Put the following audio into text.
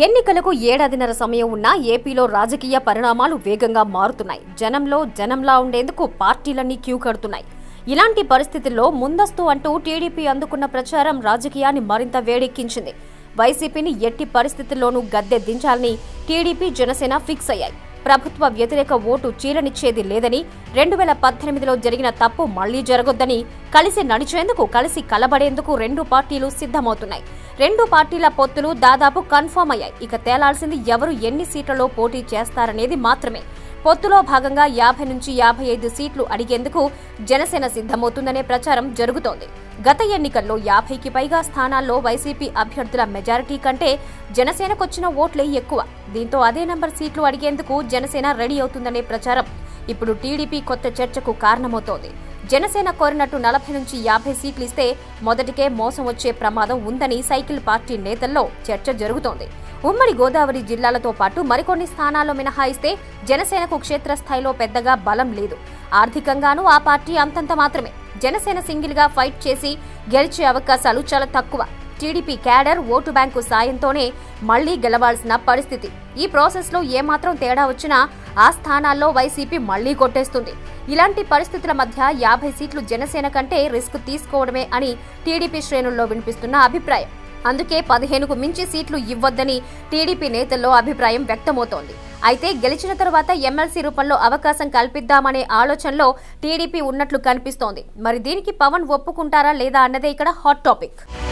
ఎన్నికలకు ఏడాదిన్నర సమయం ఉన్నా ఏపీలో రాజకీయ పరిణామాలు వేగంగా మారుతున్నాయి జనంలో జనంలా ఉండేందుకు పార్టీలన్నీ క్యూ కడుతున్నాయి ఇలాంటి పరిస్థితుల్లో ముందస్తు అంటూ టీడీపీ అందుకున్న ప్రచారం రాజకీయాన్ని మరింత వేడెక్కించింది వైసీపీని ఎట్టి పరిస్థితుల్లోనూ గద్దె దించాలని టీడీపీ జనసేన ఫిక్స్ అయ్యాయి ప్రభుత్వ వ్యతిరేక ఓటు చీలనిచ్చేది లేదని రెండు వేల పద్దెనిమిదిలో జరిగిన తప్పు మళ్లీ జరగొద్దని కలిసి నడిచేందుకు కలిసి కలబడేందుకు రెండు పార్టీలు సిద్ధమవుతున్నాయి రెండు పార్టీల పొత్తులు దాదాపు కన్ఫర్మ్ అయ్యాయి ఇక తేలాల్సింది ఎవరు ఎన్ని సీట్లలో పోటీ చేస్తారనేది మాత్రమే పొత్తులో భాగంగా యాభై నుంచి యాభై ఐదు సీట్లు అడిగేందుకు జనసేన సిద్ధమవుతుందనే ప్రచారం జరుగుతోంది గత ఎన్నికల్లో యాభైకి పైగా స్థానాల్లో వైసీపీ అభ్యర్థుల మెజారిటీ కంటే జనసేనకొచ్చిన ఓట్లే ఎక్కువ దీంతో అదే నంబర్ సీట్లు అడిగేందుకు జనసేన రెడీ అవుతుందనే ప్రచారం ఇప్పుడు టీడీపీ కొత్త చర్చకు కారణమవుతోంది జనసేన కోరినట్టు నలభై నుంచి యాభై సీట్లు ఇస్తే మొదటికే మోసం వచ్చే ప్రమాదం ఉందని సైకిల్ పార్టీ నేతల్లో చర్చ జరుగుతోంది ఉమ్మడి గోదావరి జిల్లాలతో పాటు మరికొన్ని స్థానాల్లో మినహాయిస్తే జనసేనకు క్షేత్రస్థాయిలో పెద్దగా బలం లేదు ఆర్థికంగానూ ఆ పార్టీ అంతంత మాత్రమే జనసేన సింగిల్ గా ఫైట్ చేసి గెలిచే అవకాశాలు చాలా తక్కువ టీడీపీ క్యాడర్ ఓటు బ్యాంకు సాయంతోనే మళ్లీ గెలవాల్సిన పరిస్థితి ఈ ప్రాసెస్ లో ఏమాత్రం తేడా వచ్చినా ఆ స్థానాల్లో వైసీపీ మళ్లీ కొట్టేస్తుంది ఇలాంటి పరిస్థితుల మధ్య యాభై సీట్లు జనసేన కంటే రిస్క్ తీసుకోవడమే అని టీడీపీ శ్రేణుల్లో వినిపిస్తున్న అభిప్రాయం అందుకే పదిహేనుకు మించి సీట్లు ఇవ్వొద్దని టీడీపీ నేతల్లో అభిప్రాయం వ్యక్తమవుతోంది అయితే గెలిచిన తరువాత ఎమ్మెల్సీ రూపంలో అవకాశం కల్పిద్దామనే ఆలోచనలో టీడీపీ ఉన్నట్లు కనిపిస్తోంది మరి దీనికి పవన్ ఒప్పుకుంటారా లేదా అన్నదే ఇక్కడ హాట్ టాపిక్